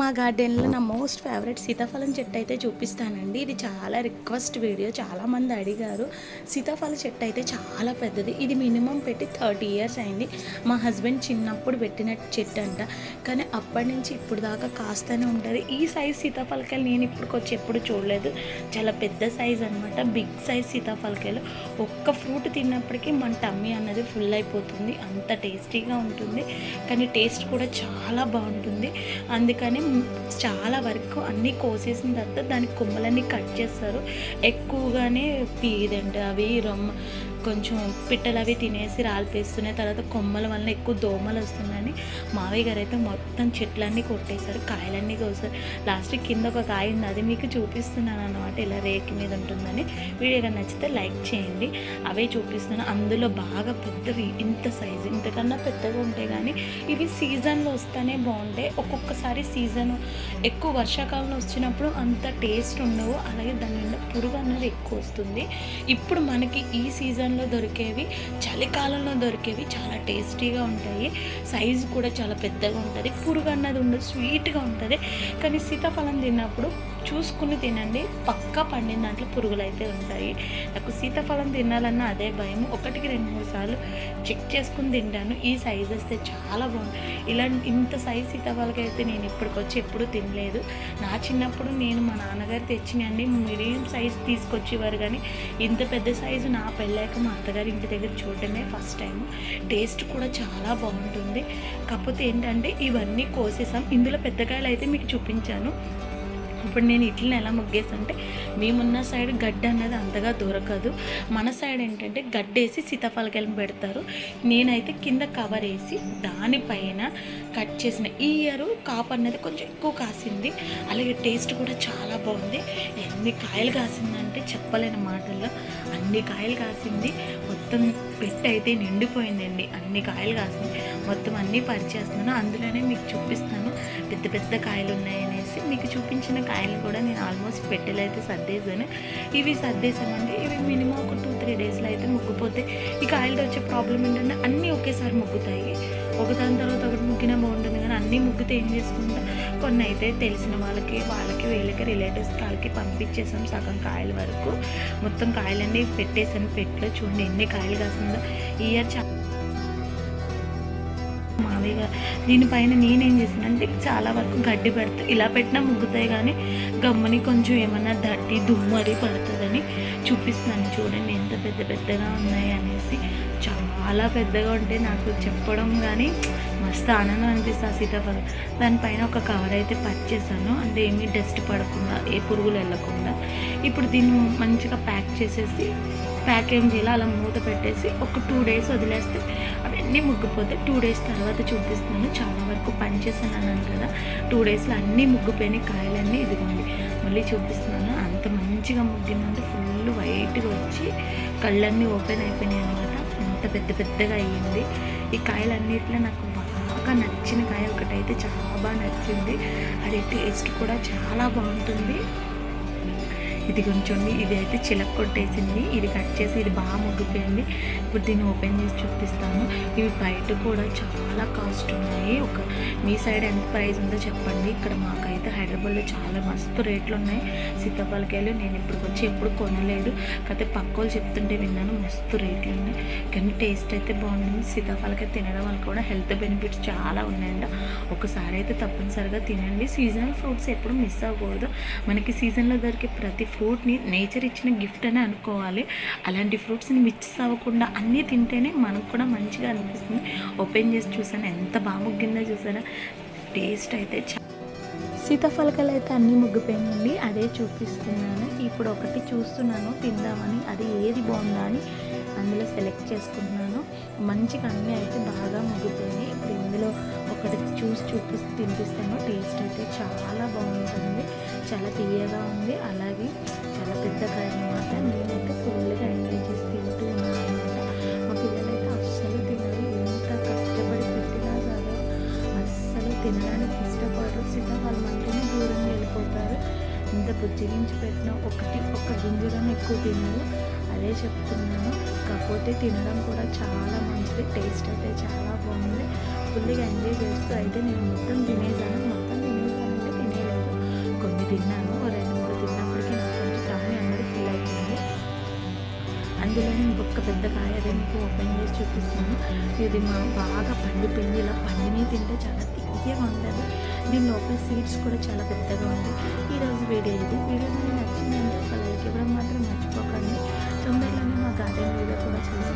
మా గార్డెన్లో నా మోస్ట్ ఫేవరెట్ సీతాఫలం చెట్టు అయితే చూపిస్తానండి ఇది చాలా రిక్వెస్ట్ వీడియో చాలామంది అడిగారు సీతాఫల చెట్టు అయితే చాలా పెద్దది ఇది మినిమం పెట్టి థర్టీ ఇయర్స్ అయింది మా హస్బెండ్ చిన్నప్పుడు పెట్టిన చెట్టు అంట కానీ అప్పటి నుంచి ఇప్పుడు దాకా కాస్తూనే ఉంటుంది ఈ సైజ్ సీతాఫలకాయలు నేను ఇప్పుడు వచ్చి ఎప్పుడు చూడలేదు చాలా పెద్ద సైజ్ అనమాట బిగ్ సైజ్ సీతాఫలకాయలు ఒక్క ఫ్రూట్ తిన్నప్పటికీ మన టమ్మీ అన్నది ఫుల్ అయిపోతుంది అంత టేస్టీగా ఉంటుంది కానీ టేస్ట్ కూడా చాలా బాగుంటుంది అందుకని చాలా వరకు అన్నీ కోసేసిన తర్వాత దాని కొమ్మలన్నీ కట్ చేస్తారు ఎక్కువగానే ఇదంటే అవి రొమ్మ కొంచెం పిట్టలు అవి తినేసి రాలిపేస్తున్నాయి తర్వాత కొమ్మల వల్ల ఎక్కువ దోమలు వస్తున్నాయని మావయ్య గారు అయితే మొత్తం చెట్లన్నీ కొట్టేశారు కాయలన్నీ కోసారు లాస్ట్కి కింద ఒక కాయ ఉంది అది మీకు చూపిస్తున్నాను అనమాట ఇలా రేకి మీద ఉంటుందని వీడియో కానీ నచ్చితే లైక్ చేయండి అవే చూపిస్తున్నాను అందులో బాగా పెద్దవి ఇంత సైజు ఇంతకన్నా పెద్దగా ఉంటాయి కానీ ఇవి సీజన్లో వస్తేనే బాగుంటాయి ఒక్కొక్కసారి సీజన్ ఎక్కువ వర్షాకాలంలో వచ్చినప్పుడు అంత టేస్ట్ ఉండవు అలాగే దాని నిండా పురుగు అన్నది ఎక్కువ వస్తుంది ఇప్పుడు మనకి ఈ సీజన్లో దొరికేవి చలికాలంలో దొరికేవి చాలా టేస్టీగా ఉంటాయి సైజు కూడా చాలా పెద్దగా ఉంటుంది పురుగు అన్నది ఉండదు స్వీట్గా ఉంటుంది కానీ సీతాఫలం తిన్నప్పుడు చూసుకుని తినండి పక్కా పండిన దాంట్లో పురుగులు అయితే ఉంటాయి నాకు సీతాఫలం తినాలన్న అదే భయం ఒకటికి రెండు మూడు సార్లు చెక్ చేసుకుని తింటాను ఈ సైజ్ వస్తే చాలా బాగుంది ఇలా ఇంత సైజ్ సీతాఫలకి అయితే నేను ఇప్పటికొచ్చి ఎప్పుడూ తినలేదు నా చిన్నప్పుడు నేను మా నాన్నగారు తెచ్చినండి మీడియం సైజ్ తీసుకొచ్చేవారు కానీ ఇంత పెద్ద సైజు నా పెళ్ళాక మా అత్తగారి ఇంటి దగ్గర చూడటమే ఫస్ట్ టైం టేస్ట్ కూడా చాలా బాగుంటుంది కాకపోతే ఏంటంటే ఇవన్నీ కోసేసాం ఇందులో పెద్దకాయలు అయితే మీకు చూపించాను ఇప్పుడు నేను ఇట్లని ఎలా ముగ్గేసంటే మేమున్న సైడ్ గడ్డ అన్నది అంతగా దొరకదు మన సైడ్ ఏంటంటే గడ్డేసి సీతాఫలకాయలను పెడతారు నేనైతే కింద కవర్ వేసి దానిపైన కట్ చేసిన ఈ ఇయర్ కాపు అన్నది కొంచెం ఎక్కువ కాసింది అలాగే టేస్ట్ కూడా చాలా బాగుంది ఎన్ని కాయలు కాసిందంటే చెప్పలేని మాటల్లో అన్ని కాయలు కాసింది మొత్తం పెట్టి అయితే నిండిపోయిందండి అన్ని కాయలు కాసింది మొత్తం అన్నీ పరిచేస్తున్నాను అందులోనే మీకు చూపిస్తాను పెద్ద పెద్ద కాయలు ఉన్నాయనేసి మీకు చూపించిన కాయలు కూడా నేను ఆల్మోస్ట్ పెట్టెలు అయితే సర్దేశాను ఇవి సర్దేశామండి ఇవి మినిమం ఒక టూ త్రీ డేస్లో అయితే ముగ్గిపోతే ఈ కాయలు వచ్చే ప్రాబ్లం ఏంటంటే అన్నీ ఒకేసారి ముగ్గుతాయి ఒకదాని తర్వాత ఒకటి ముగ్గినా బాగుంటుంది కానీ అన్నీ ముగ్గితే ఏం చేసుకుంటా కొన్ని అయితే తెలిసిన వాళ్ళకి వాళ్ళకి వీళ్ళకి రిలేటివ్స్ వాళ్ళకి పంపించేసాం సగం కాయల వరకు మొత్తం కాయలన్నీ పెట్టేసాను పెట్టలో చూడండి ఎన్ని కాయలు కాసిందో ఈ ఇయర్ చాలా మామూలుగా దీనిపైన నేనేం చేసానంటే చాలా వరకు గడ్డి పెడతా ఇలా పెట్టినా ముగ్గుతాయి కానీ గమ్మని కొంచెం ఏమన్నా దట్టి దుమ్మరి పడుతుందని చూపిస్తున్నాను చూడండి ఎంత పెద్ద పెద్దగా ఉన్నాయి అనేసి చాలా పెద్దగా ఉంటే నాకు చెప్పడం కానీ మస్తు ఆనందం అనిపిస్తుంది ఆ సీతాఫలం దానిపైన ఒక కవర్ అయితే పర్చేసాను అంటే ఏమీ డస్ట్ పడకుండా ఏ పురుగులు వెళ్ళకుండా ఇప్పుడు దీన్ని మంచిగా ప్యాక్ చేసేసి ప్యాక్ ఏం చేయాలి అలా మూత పెట్టేసి ఒక టూ డేస్ వదిలేస్తే అవన్నీ ముగ్గిపోతే టూ డేస్ తర్వాత చూపిస్తున్నాను చాలా వరకు పని చేశాను అన్నాను కదా టూ డేస్లో అన్నీ ముగ్గిపోయినాయి కాయలన్నీ ఇదిగోండి మళ్ళీ చూపిస్తున్నాను అంత మంచిగా ముగ్గిందంటే ఫుల్ వైట్గా వచ్చి కళ్ళన్నీ ఓపెన్ అయిపోయినాయి అనమాట అంత పెద్ద పెద్దగా అయ్యింది ఈ కాయలన్నిట్లో నాకు బాగా నచ్చిన కాయ ఒకటైతే చాలా బాగా నచ్చింది అది టేస్ట్ కూడా చాలా బాగుంటుంది ఇది కొంచెం ఇది అయితే చిలక కొట్టేసింది ఇది కట్ చేసి ఇది బాగా ముగ్గిపోయింది ఇప్పుడు దీన్ని ఓపెన్ చేసి చూపిస్తాను ఇవి బయట కూడా చాలా కాస్ట్ ఉన్నాయి ఒక మీ సైడ్ ఎంత ప్రైస్ ఉందో చెప్పండి ఇక్కడ మాకైతే హైదరాబాద్లో చాలా మస్తు రేట్లు ఉన్నాయి సీతాఫలకాయలు నేను ఇప్పుడు వచ్చి ఎప్పుడు కొనలేదు కాకపోతే పక్క వాళ్ళు చెప్తుంటే విన్నాను మస్తు రేట్లు ఉన్నాయి కానీ టేస్ట్ అయితే బాగుంటుంది సీతాఫలకాయ తినడం వల్ల కూడా హెల్త్ బెనిఫిట్స్ చాలా ఉన్నాయంట ఒకసారి అయితే తప్పనిసరిగా తినండి సీజనల్ ఫ్రూట్స్ ఎప్పుడు మిస్ అవ్వకూడదు మనకి సీజన్లో దొరికే ప్రతి ఫ్రూట్ని నేచర్ ఇచ్చిన గిఫ్ట్ అని అనుకోవాలి అలాంటి ఫ్రూట్స్ని మిస్ అవ్వకుండా అన్నీ తింటేనే మనకు కూడా మంచిగా అనిపిస్తుంది ఓపెన్ చేసి చూసాను ఎంత బాగా ముగ్గిందో చూసారా టేస్ట్ అయితే చా సీతాఫలకాయలు అయితే అన్నీ ముగ్గిపోయిందండి అదే చూపిస్తున్నాను ఇప్పుడు ఒకటి చూస్తున్నాను తిందామని అది ఏది బాగుందా అని అందులో సెలెక్ట్ చేసుకుంటున్నాను మంచిగా అన్నీ అయితే బాగా ముగ్గిపోయినాయి ఇప్పుడు ఇందులో ఒకటి చూసి చూపిస్తూ తినిపిస్తాను టేస్ట్ అయితే చాలా బాగుంటుంది చాలా తీయగా ఉంది అలాగే చాలా పెద్ద కాయ అనమాట నేనైతే ఫుల్గా ఎంజాయ్ చేసి తింటూ ఉన్నాను అనమాట మా పిల్లలైతే అస్సలు తినరు ఎంత కష్టపడి పెట్టినా సరే అస్సలు తినడానికి ఇష్టపడరు సీతాఫలం అంటేనే దూరంగా వెళ్ళిపోతారు ఇంత బుజ్జగించి పెట్టిన ఒకటి ఒక గింజలను ఎక్కువ తినరు అదే చెప్తున్నాను కాకపోతే తినడం కూడా చాలా మంచిది టేస్ట్ అయితే చాలా బాగుంది ఫుల్గా ఎంజాయ్ చేస్తూ అయితే నేను మొత్తం తినేసాను మొత్తం తినేసానంటే ఒక పెద్ద కాయ అదే మీకు ఓపెన్ చేసి చూపిస్తాను ఇది మా బాగా పండిపోయింది ఇలా పండిని తింటే చాలా తీయగా ఉంటుంది దీని లోపల సీడ్స్ కూడా చాలా పెద్దగా ఉంది ఈరోజు వీడియో ఇది వీడియో మీకు నచ్చిందంటే ఒక లైక్ ఇవ్వడం మాత్రం మర్చిపోకండి తొందరలోనే మా గార్డెన్ వీడియో కూడా చేస్తాను